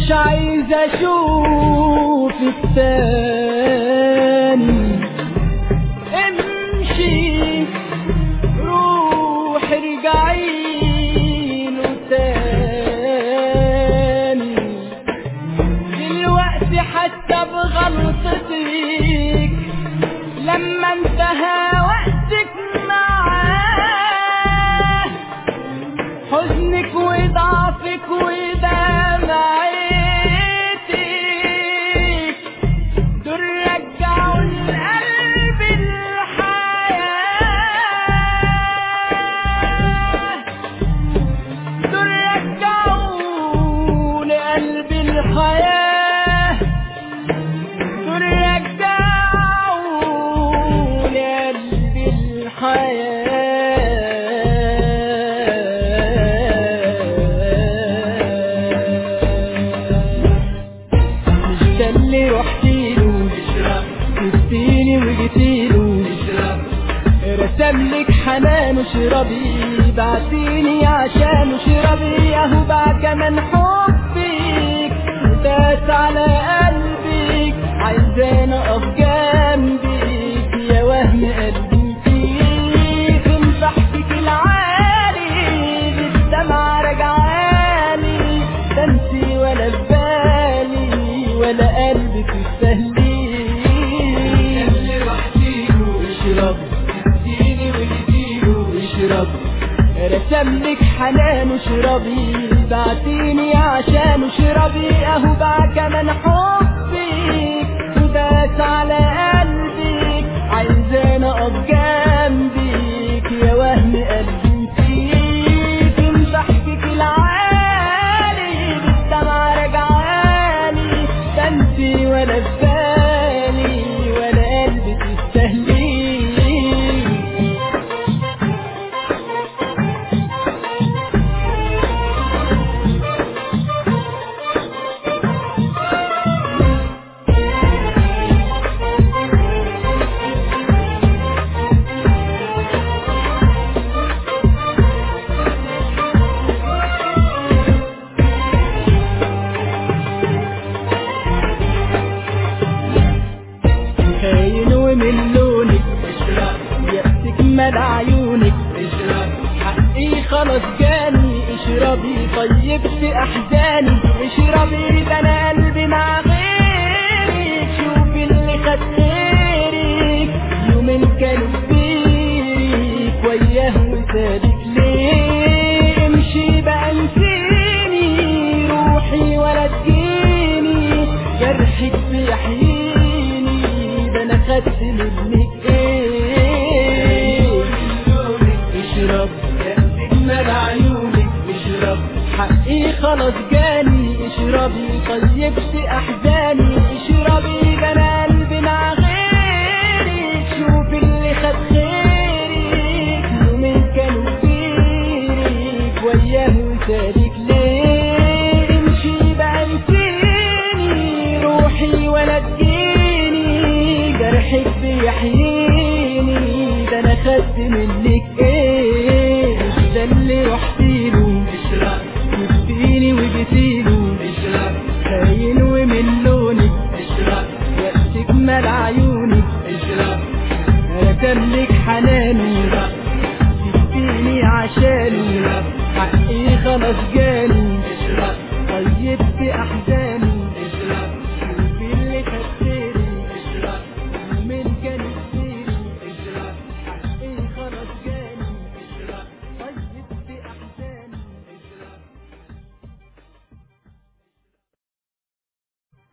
مش عايز اشوفك تاني امشي روح ارجعي له تاني دلوقتي حتى بغلطتك لما انتهى وقتك معاه حزنك وضعفك ودمعتك دول رجعوا القلب الحياة دول رجعوا لقلب الحياة دول رجعوا لقلب الحياة مش ده اللي رحتيله سبتيني وجيتيله رسملك حنان وشربي بعتيني عشان وشربي اهو بقى كمان حبك داس على قلبك عايزاني اقف جنبك يا وهم قلبي فيك ضحكك العالي بالدمعة رجعالي ده انتي ولا في بالي ولا قلبك تستهلي اشرب اديني واديله اشرب رسملك حنان وشربي بعتيني عشان وشربي اهو بقى كمان حبك وداس على قلبك عايزاني اقف جنبك يا وهم قلبي فيك من ضحكك العالي بالدمعة رجعالي ده انتي ولا في بالي ولا قلبي تستهلي خاين ومن لونك يأسك مال عيونك حقي خلاص جاني اشربي طيبت احزاني اشربي ده انا قلبي مع غيرك شوفي اللي خد غيرك يومين كانوا كبيرك وياه وسابك ليه امشي بقى انسيني روحي ولا تجيني جرحك بيحييني ده انا خدت منك ايه اشرب اجمل عيونك اشرب حقي خلاص جاني اشربي طيبت احزاني اشربي ده انا قلبي مع غيرك شوفي اللي خد خيرك يومين كانوا كبيرك وياه وسالك ليه امشي بقى انسيني روحي ولا تجيني جرحك بيحييني ده انا خدت منك ايه مش ده اللي رحتيله جبتيني وجيتيله خاين ومن لونك وقتك مال عيونك رسملك حناني جبتيني عشاني حقي خلاص جاني طيبت احزاني